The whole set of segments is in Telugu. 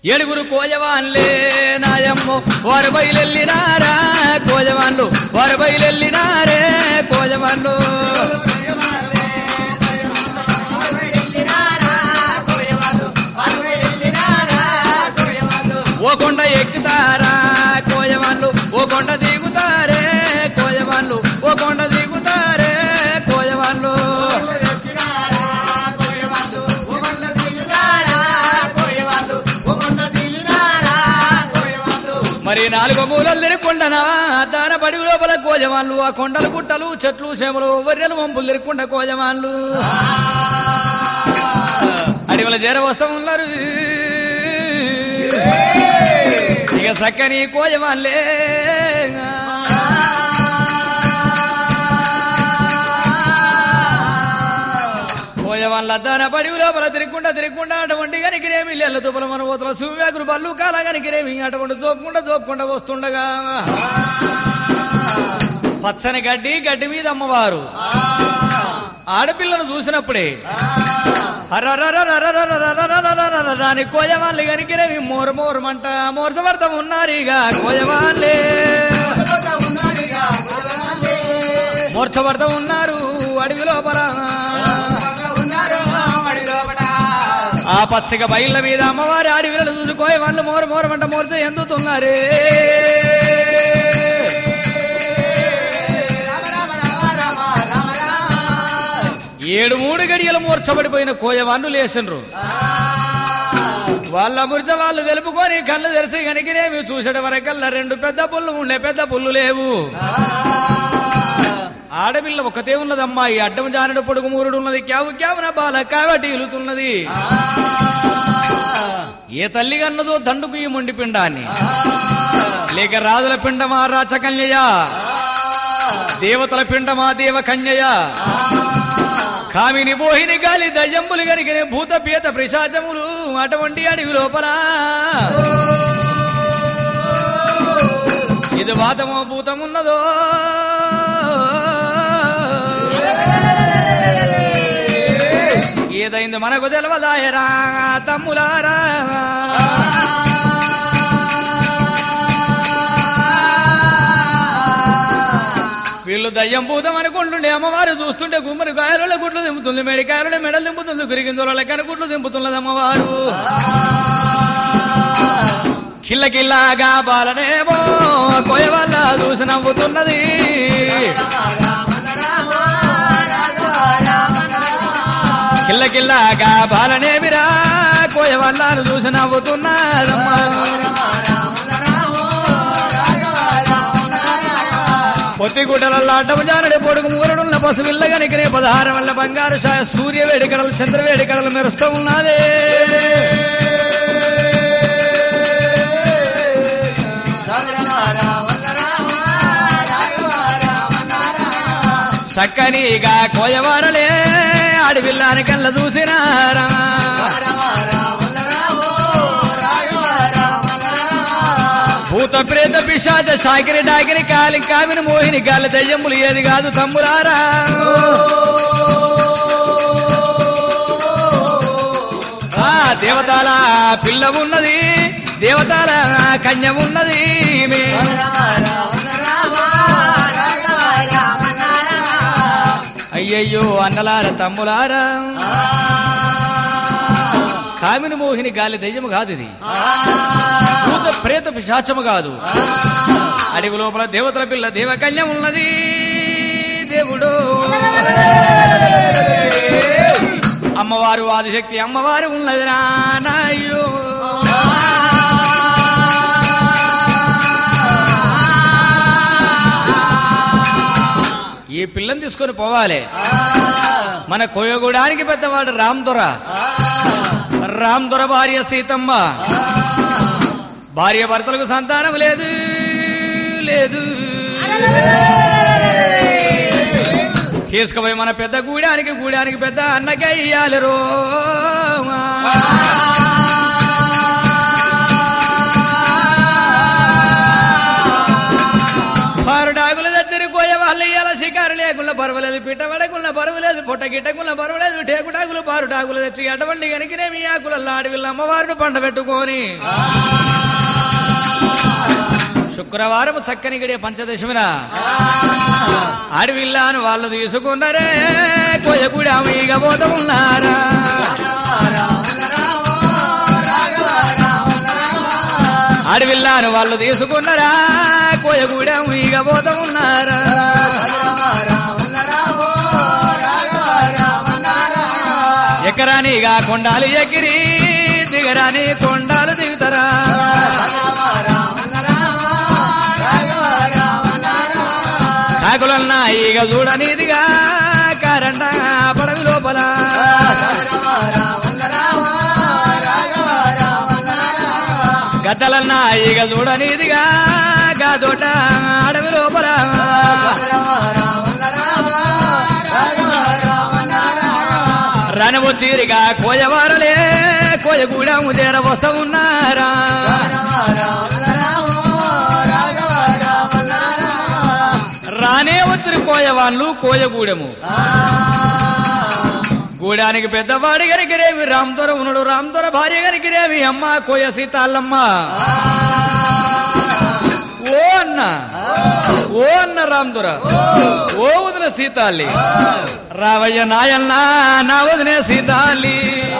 ఏడుగురు కోజవాన్లే నాయమ్మో వారు బయలెల్లినారా కోజవాన్లు వారు బయలెల్లినారే కోజవాన్లు ఓ కొండ ఎక్కుతారా కోజవాన్లు ఓ కొండ దిగుతారే కోజవాన్లు ఓ కొండ దిగుతారే కోజవాన్లు మరి నాలుగు మూలలు తిరుక్కుండనా దాన బడి లోపల కోజవాన్లు ఆ కొండలు గుట్టలు చెట్లు చేమలు వర్రెలు వంపులు తిరుక్కుండ కోజవాన్లు అడవుల చేర వస్తా ఉన్నారు ఇక సక్కని కోజవాన్లే కోజవాన్ల దాన పడి లోపల తిరుక్కుంటా తిరుక్కుంటా అటువంటి గనికిరేమి ఇళ్ళ తుపల మన పోతల సువ్యాకులు బల్లు కాల గనికిరేమి అటువంటి దోపుకుంటా దోపుకుంటా వస్తుండగా పచ్చని గడ్డి గడ్డి మీద అమ్మవారు ఆడపిల్లను చూసినప్పుడే రాని కోయవాళ్ళు కనికిరేవి మోర మోరమంట మోర్చబడతా ఉన్నారు ఇక కోయవాళ్ళే మోర్చబడతా ఉన్నారు అడవి లోపల ఆ పచ్చగా బయళ్ళ మీద అమ్మవారి అడవిలను చూసి కోయవాళ్ళు మోర మోరమంట మోర్చ ఎందుతున్నారే ఏడు మూడు గడియలు మూర్చబడిపోయిన కోయవాన్లు లేచిండ్రు వాళ్ళ ముర్చ వాళ్ళు తెలుపుకొని కళ్ళు తెరిచి కనికినేమి చూసేట వరకల్లా రెండు పెద్ద పుల్లు ఉండే పెద్ద పుల్లు లేవు ఆడపిల్ల ఒకతే ఉన్నదమ్మా ఈ అడ్డం జానడు పొడుగు మూరుడు ఉన్నది క్యావు క్యావున బాల కాబట్టి ఇలుతున్నది ఏ తల్లి కన్నదో దండుకు ఈ మొండి పిండాన్ని లేక రాజుల పిండమా రాచకన్యయ దేవతల పిండమా దేవ కన్యయ కామిని బోహిని గాలి దయ్యంబులు గనికిన భూత పీత పిశాచములు అటువంటి అడవి లోపల ఇది వాతమో భూతమున్నదో ఏదైంది మనకు తెలవదాయరా తమ్ములారా వీళ్ళు దయ్యం భూతం అనుకుంటుండే అమ్మవారు చూస్తుంటే గుమ్మరి కాయలలో గుడ్లు దింపుతుంది మెడికాయలలో మెడలు దింపుతుంది గురిగిందుల లెక్కన గుడ్లు దింపుతున్నది అమ్మవారు కిల్ల కిల్లాగా బాలనేమో కోయ వల్ల చూసి నవ్వుతున్నది కిల్ల కిల్లాగా బాలనేమిరా కోయ వల్ల చూసి నవ్వుతున్నదమ్మా పొత్తిగుడ్డలల్ల అడ్డము జానడి పొడుగు మూరడున్న పసువిల్ల గనికినే పదహారం వల్ల బంగారు ఛాయ సూర్య వేడికడలు చంద్ర వేడికడలు మెరుస్తూ ఉన్నదే చక్కనిగా కోయవారలే అడవిల్లాని కళ్ళ చూసినారా భూత ప్రేత పిశాచ సాకిరి డాకిరి కాలి కామిని మోహిని గాలి దయ్యములు ఏది కాదు తమ్ములారా ఆ దేవతాల పిల్ల ఉన్నది దేవతాల కన్య ఉన్నది అయ్యయ్యో అన్నలార తమ్ములారా కామిని మోహిని గాలి దయ్యము కాదు ఇది భూత ప్రేత పిశాచము కాదు అడవి లోపల దేవతల పిల్ల దేవకన్య ఉన్నది దేవుడు అమ్మవారు ఆదిశక్తి అమ్మవారు ఉన్నది నాయో ఈ పిల్లని తీసుకొని పోవాలి మన కోయగూడానికి పెద్దవాడు రామ్ దొర రామ్ దొర భార్య సీతమ్మ భార్య భర్తలకు సంతానం లేదు లేదు తీసుకుపోయి మన పెద్ద గూడానికి గూడానికి పెద్ద అన్నకయ్యాలి రో పరుడాగుల దగ్గర కోయ వాళ్ళు ఇయ్యాల షికారు లేకుండా పర్వాలేదు పర్వాలేదు పిట్ట పడకున్న పర్వాలేదు పొట్ట గిట్టకున్న పర్వాలేదు టేకుటాకులు పారుటాకులు తెచ్చి అటువంటి కనుకనే మీ ఆకులలో అడవిలో అమ్మవారిని పండ పెట్టుకొని శుక్రవారం చక్కని గడియ పంచదశమిన అడవిల్లాను వాళ్ళు తీసుకున్నారే కొయ్యకూడి ఆమెగా పోత ఉన్నారా అడవిల్లాను వాళ్ళు తీసుకున్నారా కోయగూడెం ఇక పోత ఉన్నారా ఎకరానిగా కొండాలు ఎగిరి దిగరాని కొండాలు దిగుతారా కాకులన్నా ఇక చూడనిదిగా కరెంట పడవి లోపల గద్దలన్నా ఇక చూడనిదిగా గాదోట అడవి లోపల రణవొచ్చిరిగా కోయవారలే కోయగూడెం చేర వస్తా ఉన్నారా రానే వచ్చిన కోయవాన్లు కోయగూడెము గూడానికి పెద్దవాడి గరికిరేవి రామ్దొర ఉన్నాడు రామ్దొర భార్య గరికిరేవి అమ్మ కోయ సీతాళ్ళమ్మ ఓ అన్న ఓ అన్న రామ్దొర ఓ వదిన సీతాల్లి రావయ్య నాయన్న నా వదినే సీతాల్లి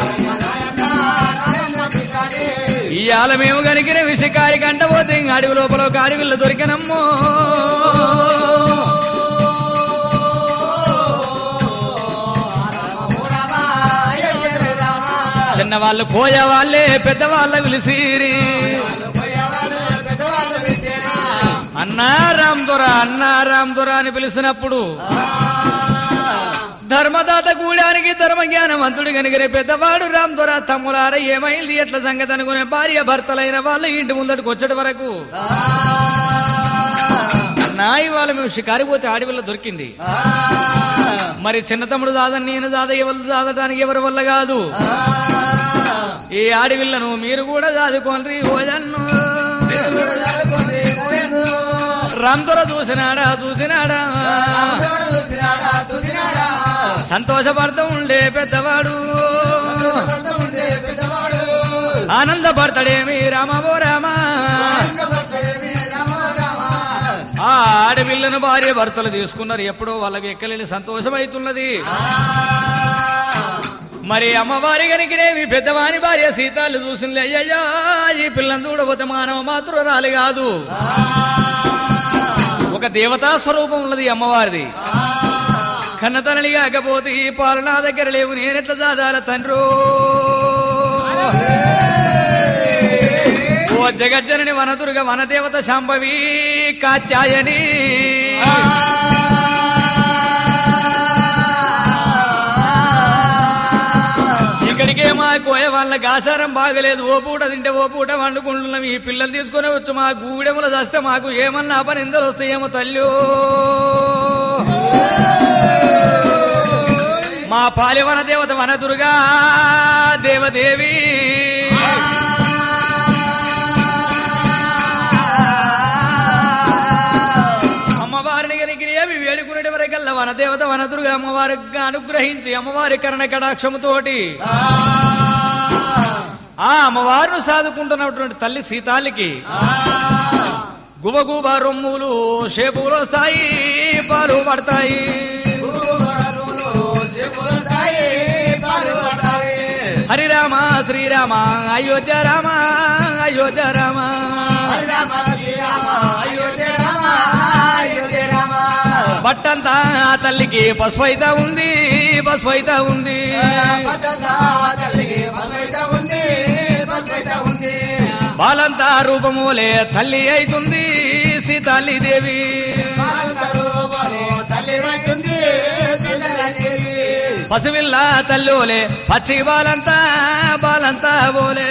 ఇవాళ మేము కనికిన విషకారి కంట పోతే ఇంక అడవి లోపల ఒక అడవిలో దొరికినమ్మో చిన్నవాళ్ళు పోయే వాళ్ళే పెద్దవాళ్ళ పిలిసిరి అన్నా రామ్ దొర అన్నా రామ్ దొర అని పిలిచినప్పుడు ధర్మదాత గూడానికి ధర్మ జ్ఞానవంతుడు కనుగరే పెద్దవాడు రామ్ దొర తమ్ములార ఏమైంది ఎట్ల సంగతి అనుకునే భార్య భర్తలైన వాళ్ళు ఇంటి ముందటికి వచ్చేటి వరకు నా ఇవాళ మేము షికారి పోతే ఆడివల్ల దొరికింది మరి చిన్న తమ్ముడు దాదని నేను దాద ఎవరు దాదటానికి ఎవరి వల్ల కాదు ఈ ఆడివిల్లను మీరు కూడా దాదుకోండి ఓజన్ను రామ్దొర చూసినాడా చూసినాడా సంతోషపడుతూ ఉండే పెద్దవాడు ఆనందపడతాడేమి రామవో రామా ఆ ఆడపిల్లను భార్య భర్తలు తీసుకున్నారు ఎప్పుడో వాళ్ళకి ఎక్కలేని సంతోషం అవుతున్నది మరి అమ్మవారి గనికినేమి పెద్దవాని భార్య సీతాలు చూసింది అయ్యయ్యా ఈ పిల్లని చూడబోతే మానవ మాతృరాలు కాదు ఒక దేవతా స్వరూపం ఉన్నది ఈ అమ్మవారిది కన్నతనలి కాకపోతే ఈ పాలు నా దగ్గర లేవు నేనెట్లా సాధార తండ్రు ఓ జగజ్జనని వనదుర్గ వనదేవత శాంభవి కాత్యాయని ఇక్కడికే మా కోయ వాళ్ళకి ఆచారం బాగలేదు ఓ పూట తింటే ఓ పూట వండుకుంటున్నాం ఈ పిల్లలు తీసుకొని వచ్చి మా గూడెములు చేస్తే మాకు ఏమన్నా అపనిందలు వస్తాయేమో తల్లి మా పాలివన దేవత వనదుర్గా దేవదేవి అమ్మవారిని కనుక ఏమి వేడుకునే వరకల్లా వనదేవత వనదుర్గా అమ్మవారికి అనుగ్రహించి అమ్మవారి కరణ కటాక్షముతోటి ఆ అమ్మవారిని సాదుకుంటున్నటువంటి తల్లి సీతాలికి గుబగుబ రొమ్ములు షేపులు వస్తాయి పాలు పడతాయి హరిరామ శ్రీరామ అయోధ్య రామ అయోధ్య రామ బట్టంతా ఆ తల్లికి పసుపు అయితే ఉంది పసుపు అయితే ఉంది బాలంతా రూపములే తల్లి అవుతుంది సీతాలి దేవి పసివిల్ల తల్లోలే పచ్చి బాలంతా బాలంతా బోలే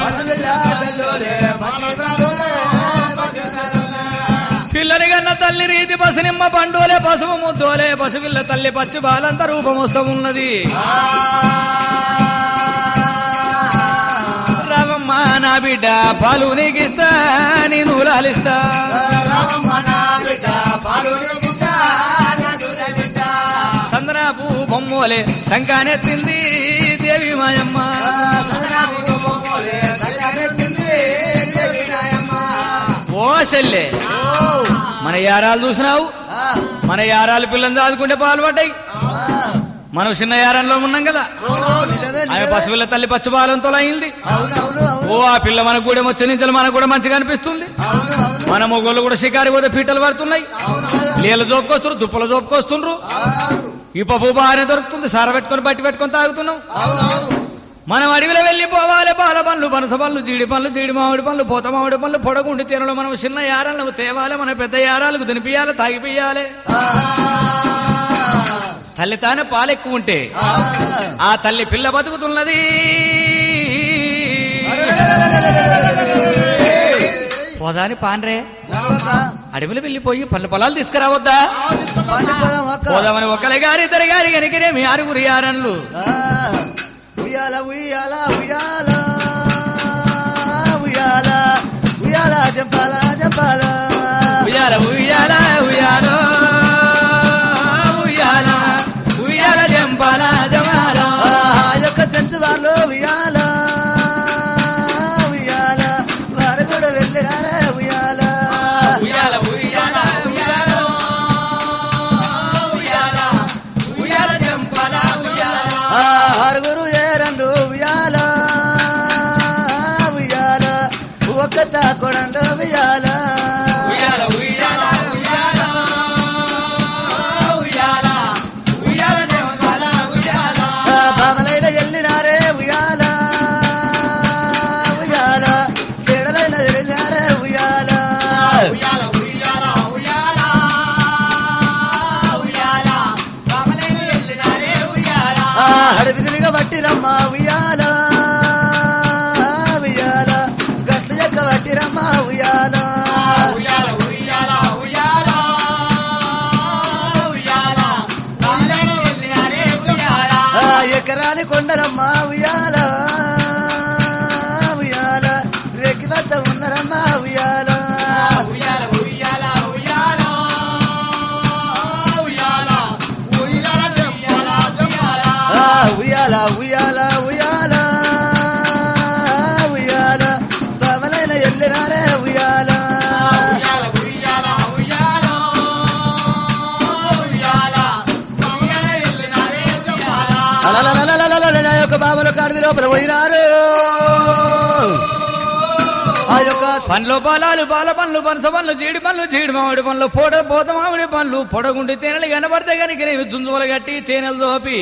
పిల్లని కన్న తల్లి రీతి పసినిమ్మ పండోలే పసుపు ముద్దోలే పసివిల్ల తల్లి పచ్చి బాలంతా రూపం వస్తూ ఉన్నది రావమ్మ నా బిడ్డ పాలు నీకిస్తా నేను లాలిస్తా బొమ్మోలే శంకానెత్తింది దేవి మాయమ్మ ఓ చెల్లె మన యారాలు చూసినావు మన యారాలు పిల్లని దాదుకుంటే పాలు పడ్డాయి మనం చిన్న యారంలో ఉన్నాం కదా ఆమె పసిపిల్ల తల్లి పచ్చిపాలంతో అయింది ఓ ఆ పిల్ల మనకు కూడా వచ్చే నుంచి మనకు కూడా మంచిగా అనిపిస్తుంది మన మొగోళ్ళు కూడా షికారి పోతే పీటలు పడుతున్నాయి నీళ్ళ జోపుకొస్తున్నారు దుప్పల జోపుకొస్తుండ్రు ఈ పప్పు బాగానే దొరుకుతుంది సార పెట్టుకొని బట్టి పెట్టుకొని తాగుతున్నాం మనం అడవిలో వెళ్ళిపోవాలి పాల పనులు పనస పనులు జీడి పనులు జీడి మామిడి పనులు పూత మామిడి పనులు పొడగుండి తినడం మనం చిన్న యారాలను తేవాలి మన పెద్ద యారాలకు తినిపియాలి తాగిపియాలి తల్లి తానే పాలు ఎక్కువ ఉంటే ఆ తల్లి పిల్ల బతుకుతున్నది పోదాని పాన్రే అడవిలో వెళ్ళిపోయి పళ్ళు పొలాలు తీసుకురావద్దా పోదామని ఒకరి గారి ఇద్దరు గారి కనికిరే మీ ఆరుగురు యారన్లు ఉయ్యాల ఉయ్యాల ఉయ్యాల ఉయ్యాల ఉయ్యాల జంపాల జంపాల ఉయ్యాల ఉయ్యాల ఉయ్యాల ఉయ్యాల ఉయ్యాల జంపాల జమాల ఆ యొక్క సెన్స్ వాళ్ళు ఉయ్యాల ఉయ్యాల వారు కూడా వెళ్ళిరారా ఉయ్యాల ఉయ్యాల ఉయ్యాల ఉయ్యాల ఉయ్యాల ఉయ్యాల జంపాల ఉయ్యాల ఆ ఆరుగురు ఏరండు ఉయ్యాల ఉయ్యాల ఒక్క తాకొడండు ఉయ్యాల ఉయ్యాల ఉయ్యాల ఉయ్యాల ఉయ్యాల ఉయ్యాల జంపాల ఉయ్యాల ఆ బామలైన ఎల్లినారే ఉయ్యాల ఉయ్యాల చెడలైన వెళ్ళారే ఉయ్యాల ఉయ్యాల ఉయ్యాల ఉయ్యాల ఉయ్యాల రామలైన వెళ్ళినారే ఉయ్యాల ఆ అడవి తిరిగ బట్టిరమ్మ ఉయ్యాల ఉయ్యాల గట్లు చెక్క బట్టిరమ్మ ఉయ్యాల ఉయ్యాల ఉయ్యాల ఉయ్యాల ఉయ్యాల రామలైన వెళ్ళినారే ఉయ్యాల ఆ ఎకరాని కొండరమ్మ ఉయ్యాల ఉయ్యాల రెక్కి వద్ద ఉన్నరమ్మ ఉయ్యాల ఉయ్యాల ఉయ్యాల ఉయ్యాల ఉయ్యాల ఉయ్యాల జంపాల జంపాల ఆ ఉయ్యాల ఉయ్యాల ఉయ్యాల ఉయ్యాల బామలైన ఎల్లినారే ఉయ్యాల ఉయ్యాల ఉయ్యాల ఉయ్యాల ఉయ్యాల ఉయ్యాల వెళ్ళినారే జంపాల అలలలలలలల నా యొక్క బాబుల కాడిది లోపల పోయినారు ఆ యొక్క పండ్లు పాలాలు పాల పండ్లు పనస పండ్లు జీడి పండ్లు జీడి మామిడి పండ్లు పొడ పోత మామిడి పండ్లు పొడగుండి తేనెలు కనబడితే కనుక నేను జుంజువలు కట్టి తేనెలు దోపి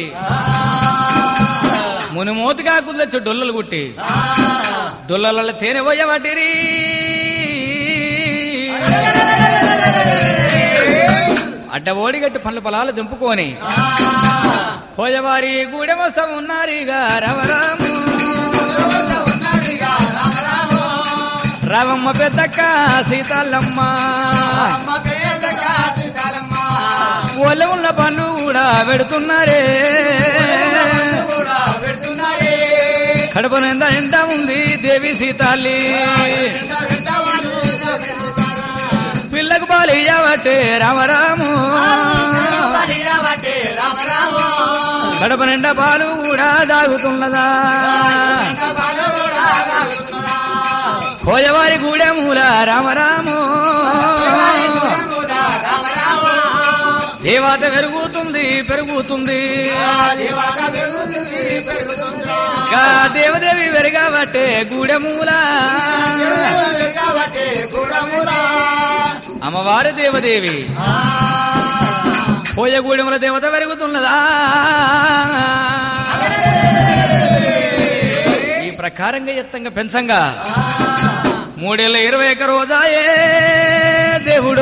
ముని మూతిగా కుదొచ్చి డొల్లలు కుట్టి డొల్లల తేనె పోయబట్టిరి అడ్డ ఓడిగట్టి పండ్ల పొలాలు దింపుకొని పోయవారి గూడెమొస్తం ఉన్నారిగా రమరాము రామమ్మ పెద్దక్క సీతాలమ్మ ఒళ్ళ ఉన్న పనులు కూడా పెడుతున్నారే కడప నిండా ఎండ ఉంది దేవి సీతాలి పిల్లకు పాలు ఇయ్యబట్టే రామరాము కడప నిండా పాలు కూడా దాగుతున్నదా కోయవారి గూడెమూల రామరాము దేవాత పెరుగుతుంది పెరుగుతుంది గా దేవదేవి పెరగబట్టే గూడెమూల అమ్మవారి దేవదేవి పోయ గూడెముల దేవత పెరుగుతున్నదా ఈ ప్రకారంగా ఎత్తంగా పెంచంగా మూడేళ్ళ ఇరవై ఒక్క రోజాయే దేవుడు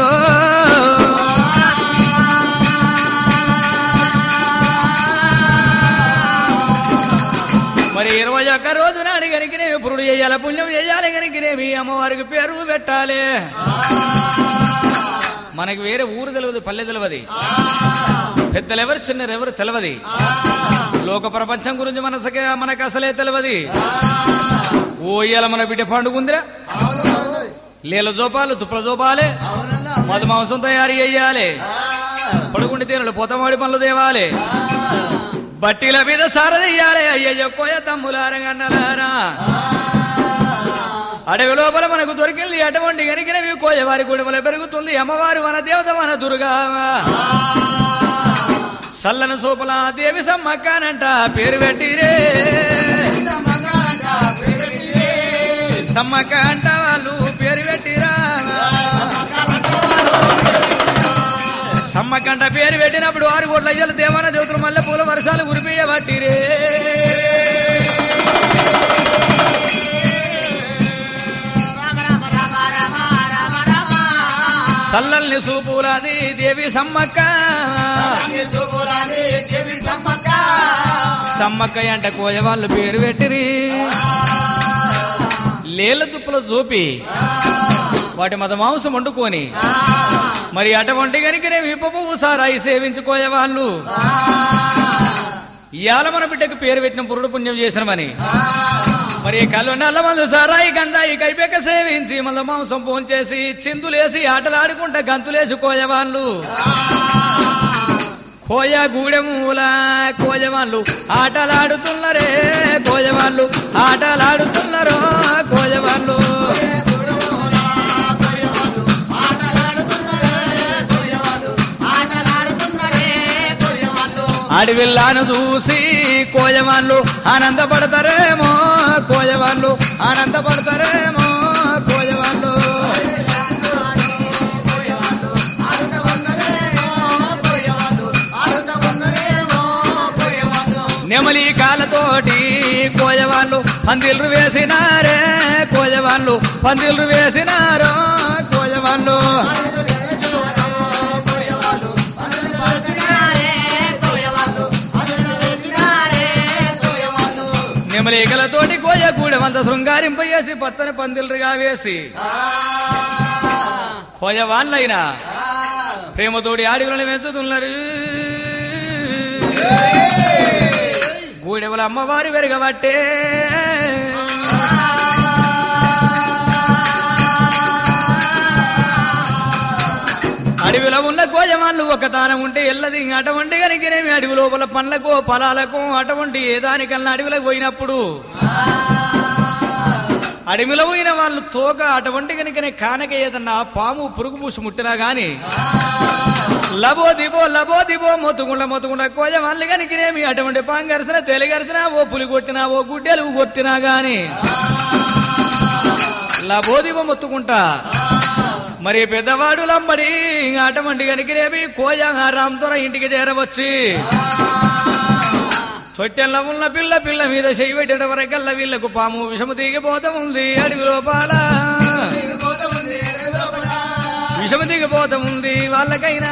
మరి ఇరవై ఒక్క రోజు నాడు కనుకనే పురుడు చేయాలి పుణ్యం చేయాలి కనుకనేమి అమ్మవారికి పేరు పెట్టాలి మనకి వేరే ఊరు తెలియదు పల్లె తెలియదు పెద్దలెవరు చిన్నరెవరు తెలియదు లోక ప్రపంచం గురించి మనసకే మనకు అసలే తెలియదు ఓ ఇయ్యాల మన బిడ్డ పండుగ ఉందిరా నీళ్ళ జోపాలు తుప్పల జోపాలే మధు మాంసం తయారు చెయ్యాలి పడుకుండి తేనెలు పోతమాడి పనులు తేవాలి బట్టిల మీద సారదయ్యారే అయ్యయ్యో కోయ తమ్ములారగన్నలారా అడవి లోపల మనకు దొరికింది అటువంటి గనికినవి కోయ వారి గుడిమల పెరుగుతుంది అమ్మవారి మన దేవత మన దుర్గా సల్లన సోపల దేవి సమ్మక్కనంట పేరు పెట్టిరే సమ్మక్క అంట వాళ్ళు పేరు పెట్టిరా సమ్మకంట పేరు పెట్టినప్పుడు ఆరు కోట్ల అయ్యల దేవాన దేవతలు మల్లె పూల వర్షాలు కురిపియబట్టిరే సల్లల్ని సూపులాది దేవి సమ్మక్క సమ్మక్క అంట కోయ వాళ్ళు పేరు పెట్టిరి లేల దుప్పులు చూపి వాటి మత మాంసం వండుకొని మరి అటువంటి గనికనే విప్పపు సారాయి సేవించుకోయే వాళ్ళు ఇవాళ మన బిడ్డకు పేరు పెట్టిన పురుడు పుణ్యం చేసినమని మరి కళ్ళు నల్ల మందు సారాయి గంధాయి కైపెక్క సేవించి మళ్ళీ మాంసం ఫోన్ చేసి చిందులేసి ఆటలాడుకుంటా గంతులేసి కోయవాళ్ళు కోయ గూడెమూల కోయవాళ్ళు ఆటలాడుతున్నారే కోయవాళ్ళు ఆటలాడుతున్నారో కోయవాళ్ళు అడవిల్లాను చూసి కోయవాళ్ళు ఆనందపడతారేమో కోయవాళ్ళు ఆనందపడతారేమో కోయవాళ్ళు నెమలి కాళ్ళతోటి కోయవాళ్ళు పందిళ్ళు వేసినారే కోయవాళ్ళు పందిళ్ళు వేసినారో కోయవాళ్ళు నెమలికలతోటి కోయ గూడెమంత శృంగారింపజేసి పచ్చని పందిళ్ళుగా వేసి కోయ వాళ్ళైనా ప్రేమతోటి ఆడిగులను పెంచుతున్నారు గూడెవల అమ్మవారి వెరగబట్టే అడవిలో ఉన్న కోయమాళ్ళు ఒక తానం ఉంటే ఎల్లది అటువంటి కనుకనేమి అడవి లోపల పండ్లకు పొలాలకు అటువంటి ఏ దానికల్లా అడవిలోకి పోయినప్పుడు అడవిలో పోయిన వాళ్ళు తోక అటువంటి కనుకనే కానక ఏదన్నా పాము పురుగు పూసి ముట్టినా గాని లబో దిబో లబో దిబో మొత్తుకుండ మొత్తుకుండ కోజ వాళ్ళు కనుకనేమి అటువంటి పాంగరిసిన తెలిగరిసిన ఓ పులి కొట్టినా ఓ గుడ్డెలు కొట్టినా గాని లబో దిబో మొత్తుకుంటా మరి పెద్దవాడు లంబడి అటువంటి కనుకనేమి కోయ రామ్తోర ఇంటికి చేరవచ్చి తొట్టెల్లో ఉన్న పిల్ల పిల్ల మీద చేయి పెట్టడం వరకల్లా వీళ్ళకు పాము విషము దిగిపోతా ఉంది అడుగు లోపాల విషము దిగిపోతా ఉంది వాళ్ళకైనా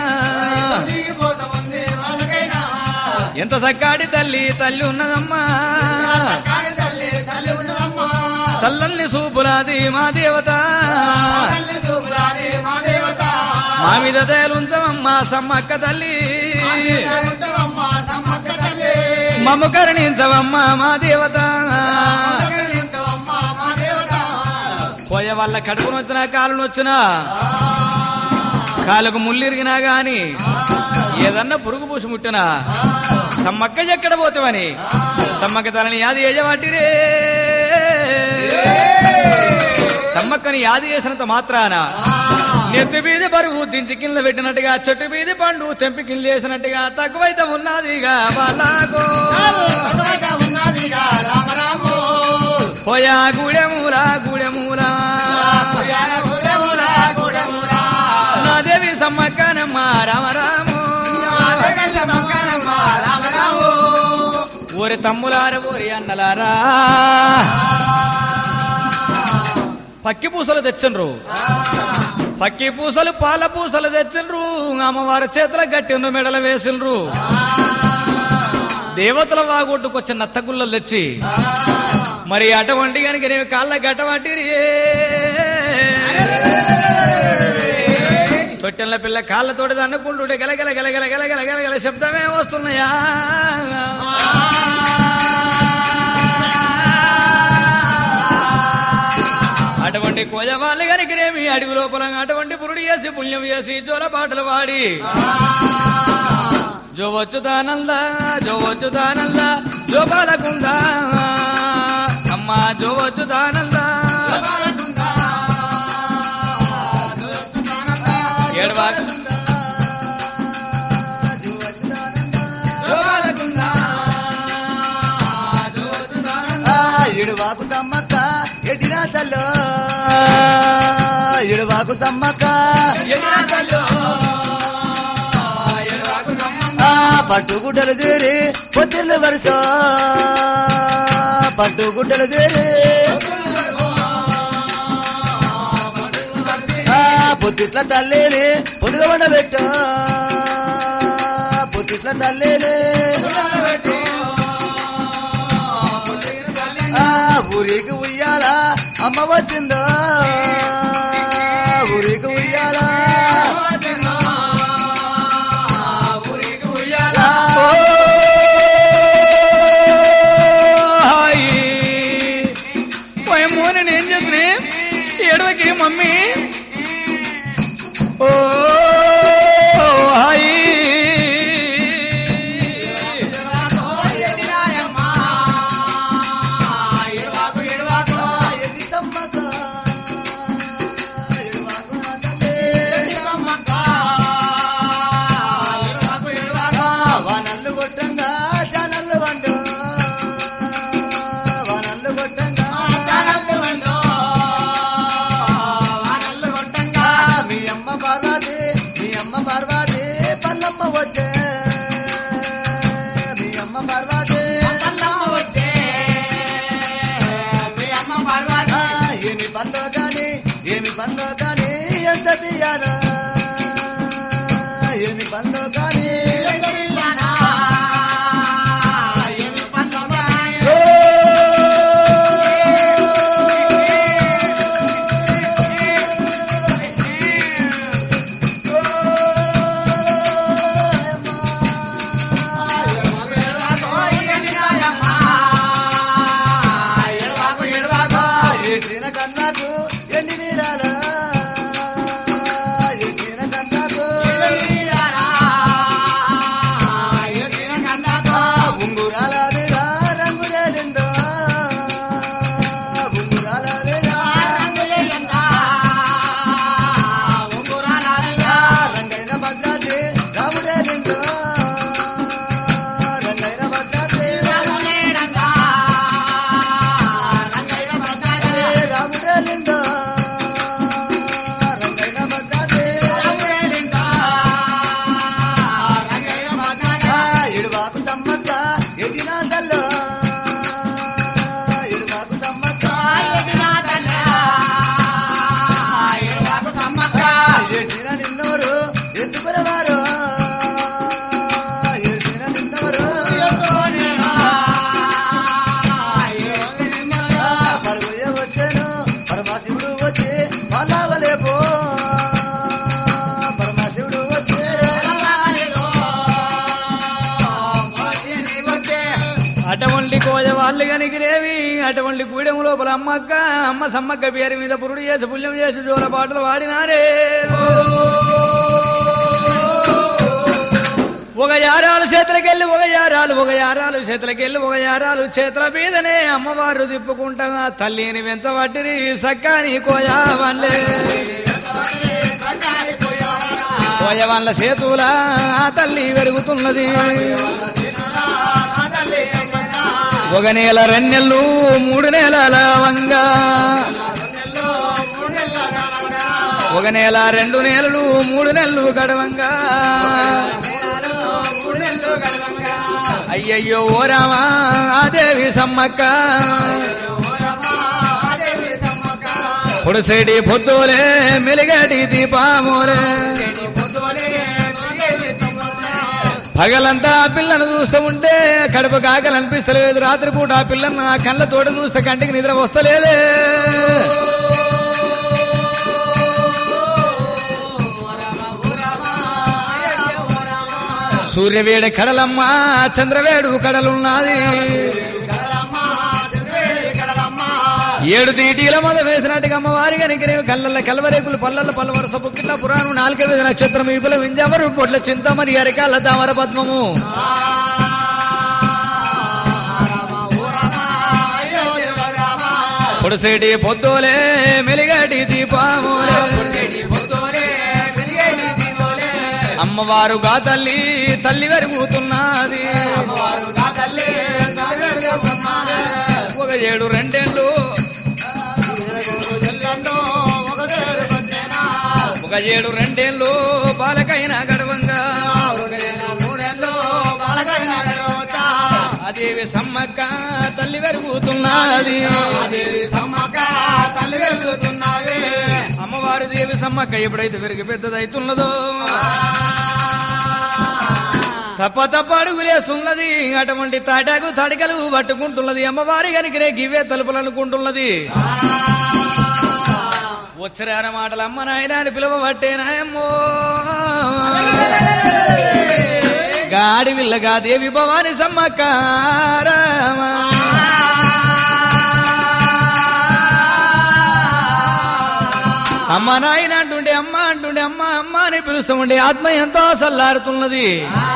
ఎంత సక్కాడి తల్లి తల్లి ఉన్నదమ్మా చల్లల్ని సూపులాది మా దేవత మా మీద దయలుంచమమ్మా సమ్మక్క తల్లి మమ్మ కరుణించవమ్మా మా దేవత పోయే వాళ్ళ కడుపును వచ్చినా కాలును వచ్చినా కాలుకు ముల్లిరిగినా గాని ఏదన్నా పురుగు పూసి ముట్టినా సమ్మక్క ఎక్కడ పోతావని సమ్మక్క తలని యాది ఏజవాటిరే సమ్మక్కని యాది చేసినంత మాత్రాన నెత్తి బీది బరువు దించి కింద పెట్టినట్టుగా చెట్టు బీది పండు తెంపి కింద వేసినట్టుగా తక్కువైతే ఉన్నదిగా వాళ్ళకు పోయా గూడెమూల గూడెమూల నా దేవి సమ్మక్కనమ్మ రామరాము ఓరి తమ్ములార ఓరి అన్నలారా పక్కి పూసలు తెచ్చండ్రు పక్కి పూసలు పాల పూసలు తెచ్చిండ్రు అమ్మవారి చేతుల గట్టిండ్రు మెడలు వేసిండ్రు దేవతల వాగొట్టుకొచ్చిన నత్తగుల్లలు తెచ్చి మరి అటువంటి కనుక నేను కాళ్ళ గట్టబట్టి తొట్టెల పిల్ల కాళ్ళతోటి దన్నుకుంటుంటే గలగల గలగల గలగల గలగల శబ్దమే వస్తున్నాయా అటువంటి కోజవాళ్ళు కనుకనేమి అడవి లోపల అటువంటి పురుడు చేసి పుణ్యం చేసి జోల పాటలు పాడి జో వచ్చుదానంద జో వచ్చుదానంద జో బాలకుంద అమ్మ జో వచ్చుదానంద ఏడవాకు జో బాలకుంద జో వచ్చుదానంద ఇడువాకు సమ్మక్క ఎడినా తల్లో ఇడువాకు సమ్మక్క ఎడవాకల్లో ఎడవాకు సమ్మక్క ఆ పట్టుగుడ్డలు తీరి పొత్తిళ్ళు వరుస పట్టుగుడ్డలు తీరి ఆ పొత్తిట్ల తల్లిని పొడుగ పెట్ట పొత్తిట్ల తల్లిని ఆ ఊరికి ఉయ్యాల అమ్మ వచ్చిందో ఊరికి ఉయ్యాల మోని నేను చెప్పిన ఏడవకి మమ్మీ ఓ హాయ్ వానల్లు కొట్టంగా జానల్లు వండు వానల్లు కొట్టంగా మీ అమ్మ పార్వతి మీ అమ్మ పార్వతి పల్లమ్మ వచ్చే మీ అమ్మ పార్వతి ఆ, ఏమి పనిలో కానీ ఏమి పనిలో కానీ ఎంత తీయాలా ఏమి పనిలో కానీ ఓ! ఏసిన కన్నాకు ఎన్ని నీరాలా ఏసిన కన్నాకు ఉంగురాల వేళ రంగులేలిందో ఉంగురాల వేళ రంగైన భద్రాద్రి రాముడేలిందో రంగైన భద్రాద్రి రాముడేలిందో రంగైన భద్రాద్రి ఇడువాకు సమ్మక్క ఎదినా తల్లో ఇడువాకు సమ్మక్క ఏసిన నిన్నోరు ఎత్తుకురవారు ఏసిన నిన్నోరు పరుగుయ వచ్చాను పరమశివుడు వచ్చి పలావలేపో పరమశివుడు వచ్చి అటువంటి కోజ వాళ్ళు కనికిరేవి అటువంటి గూడెం లోపల అమ్మక్క అమ్మ సమ్మక్క పేరు మీద పురుడు చేసి పుణ్యం చేసి జోల పాటలు వాడినారే ఒక యారాలు చేతులకెళ్ళి ఒక యారాలు ఒక యారాలు చేతులకెళ్ళి ఒక యారాలు చేతుల మీదనే అమ్మవారు తిప్పుకుంటా తల్లిని వెంచబట్టిరి సక్కాని కోయా వన్లే కోయ వాళ్ళ చేతుల ఆ తల్లి వెరుగుతున్నది ఒక నెల రెండెళ్ళు మూడు నెలల వంగా ఒక నెల రెండు నెలలు మూడు నెలలు గడవంగా అయ్యయ్యో ఓ రామా ఆ దేవి సమ్మక్క పొడుసేటి పొద్దులే మెలిగటి దీపామోలే పగలంతా ఆ పిల్లను చూస్తూ ఉంటే కడుపు కాకలు అనిపిస్తలేదు రాత్రిపూట ఆ పిల్లను ఆ కళ్ళ తోట చూస్తే కంటికి నిద్ర వస్తలేదే సూర్యవేడి కడలమ్మ చంద్రవేడు కడలున్నది ఏడు తీటీల మొద వేసినట్టుగా అమ్మవారి కనుక కళ్ళల్ల కలవరేకులు పల్లల పల్లవరస పుక్కిట్ల పురాణం నాలుక మీద నక్షత్రం ఈపుల వింజమరు పొట్ల చింతమని అరికాల తామర పద్మము పొడిసేటి పొద్దులే మెలిగటి దీపములే అమ్మవారు గా తల్లి తల్లి వెరుగుతున్నది ఒక ఏడు రెండేళ్ళు ఒక ఏడు రెండేళ్ళు బాలకైన గడవంగా అదేవి సమ్మక్క తల్లి వెరుగుతున్నది అమ్మవారి దేవి సమ్మక్క ఎప్పుడైతే పెరిగి పెద్దదైతున్నదో తప్ప తప్ప అడుగులేస్తున్నది అటువంటి తాటాకు తడికలు పట్టుకుంటున్నది అమ్మవారి కనుకనే గివే తలుపులు అనుకుంటున్నది వచ్చరాన మాటలు అమ్మ నాయన అని పిలువబట్టేనాయమ్మో గాడి విల్లగా దేవి భవాని సమ్మక్క రామా. అమ్మ నాయన అంటుండే అమ్మ అంటుండే అమ్మ అమ్మ అని పిలుస్తామండి ఆత్మ ఎంతో సల్లారుతున్నది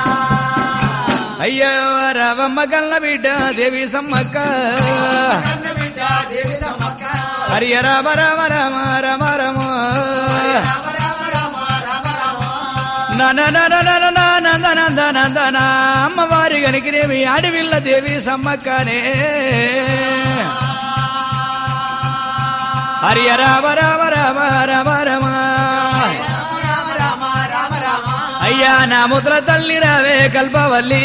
అయ్యో రావమ్మ కన్న బిడ్డ దేవి సమ్మక్క హరియ రామ రామ రామ రామ రామ నందనందనందనందన అమ్మవారి గనికినేమి అడవిల్ల దేవి సమ్మక్కనే హరియ రామ రామ రామ రామ రామ అయ్యా నా ముద్ర తల్లి రావే కల్పవల్లి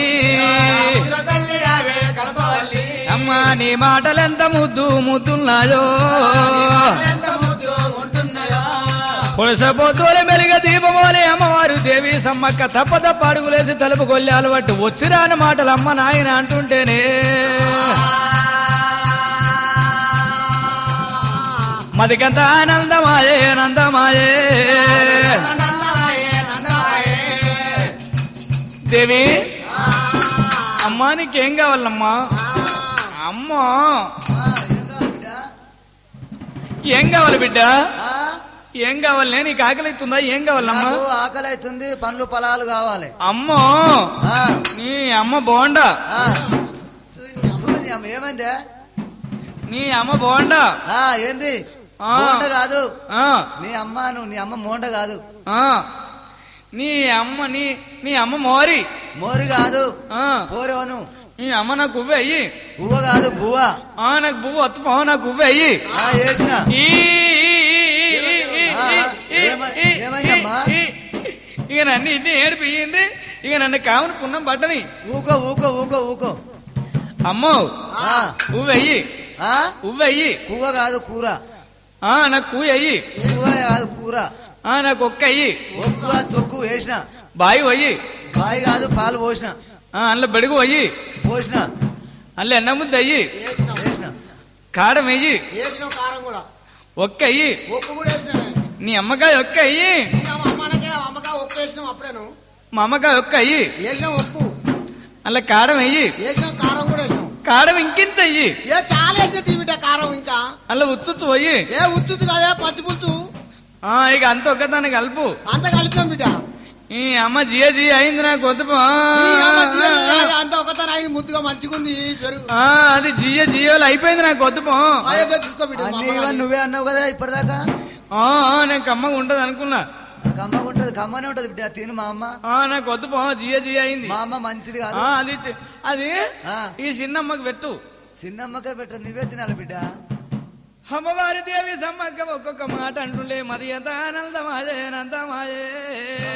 అమ్మా నీ మాటలెంత ముద్దు ముద్దున్నాయో పులసపోతూనే మెలిగ దీపమోలే అమ్మవారు దేవి సమ్మక్క తప్ప తప్ప అడుగులేసి తలుపు కొల్లాలు పట్టు వచ్చిరాని మాటలు అమ్మ నాయన అంటుంటేనే మదికంత ఆనందమాయే ఆనందమాయే దేవి అమ్మా నీకేం కావాలమ్మా అమ్మా ఏం కావాలి బిడ్డ ఏం కావాలి నీకు ఆకలి అవుతుందా ఏం కావాలమ్మా నాకు ఆకలి అవుతుంది పండ్లు పొలాలు కావాలి అమ్మో ఆ, నీ అమ్మ బోండా ఆ. నీ అమ్మ ఏమైందే నీ అమ్మ బోండా ఆ, ఏంది ఆ. మోండ కాదు ఆ, నీ అమ్మ నువ్వు నీ అమ్మ మోండ కాదు ఆ. నీ అమ్మ నీ నీ అమ్మ మోరి మోరి కాదు ఆ, పోరేవను నీ అమ్మ నాకు ఉవ్వే అయ్యి బువ్వ కాదు బువ్వ ఆ నాకు బువ్వ వత్తుపో నాకు ఉవ్వే అయ్యి ఆ వేసిన ఈ, ఈ, ఈ, ఈ, ఆ, ఈ, ఏమ- ఈ, ఏమైందమ్మా? ఈ, ఇక నన్ను ఇన్ని ఏడిపియ్యింది ఇక నన్ను కావుని పున్నం పట్టని ఊకో ఊకో ఊకో ఊకో అమ్మో ఆ, ఉవ్వెయ్యి ఆ? ఉవ్వెయ్యి కువ్వ కాదు కూర ఆ నాకు కూయ అయ్యి కువ్వ కాదు కూర ఆ నాకు ఒక్క అయ్యి ఒక్క తొక్కు వేసిన బాయి అయ్యి బాయి కాదు పాలు పోసిన ఆ అందులో బెడుగు అయ్యి పోసిన అందులో ఎన్న ముద్ద అయ్యి వేసిన కారం అయ్యి వేసిన కారం కూడా ఒక్క అయ్యి ఒక్క కూడా వేసినామే నీ అమ్మకాయ ఒక్క అయ్యి ఇక మా అమ్మనకే అమ్మగా ఒక్క వేసినాం అప్పుడేను మా అమ్మకాయ ఒక్క అయ్యి వేసినాం ఒప్పు అందులో కారం అయ్యి వేసినాం కారం కూడా వేసినాం కారం ఇంకింత అయ్యి ఏ చాలా వేసిన తీవిట కారం ఇంకా అందులో ఉచ్చుచ్చు అయ్యి ఏ ఉచ్చుతు కదే పచ్చి పులుసు ఆ ఇక అంత ఒక్కదాన్ని కలుపు అంత కలిపినాం బిడ్డ ఈ అమ్మ జియ జియ అయింది నాకు వద్దు పో. ఈ అమ్మ జీవనం కాదు, అంత ఒకసారి ఆయన ముద్దుగా మంచిగుంది పెరుగు ఆ అది జియ జియోలు అయిపోయింది నాకు వద్దు పో. అయ్యో తీసుకో బిడ్డ మా అన్ని అమ్మ ఇవన్నీ నువ్వే అన్నావు కదా ఇప్పటిదాకా ఆ ఆ, నేను కమ్మగా ఉంటది అనుకున్నా కమ్మ ఉంటది కమ్మనే ఉంటది బిడ్డ తిను మా అమ్మ ఆ నాకు వద్దు పో జియ జియ అయింది మా అమ్మ మంచిది కాదు ఆ అది చి- అది ఆ. ఈ చిన్నమ్మకి పెట్టు చిన్నమ్మకే పెట్ట నువ్వే తినాలి బిడ్డ అమ్మవారి దేవి సమ్మక్క ఒక్కొక్క మాట అంటుండే మది ఎంత ఆనందమాయే నందమాయే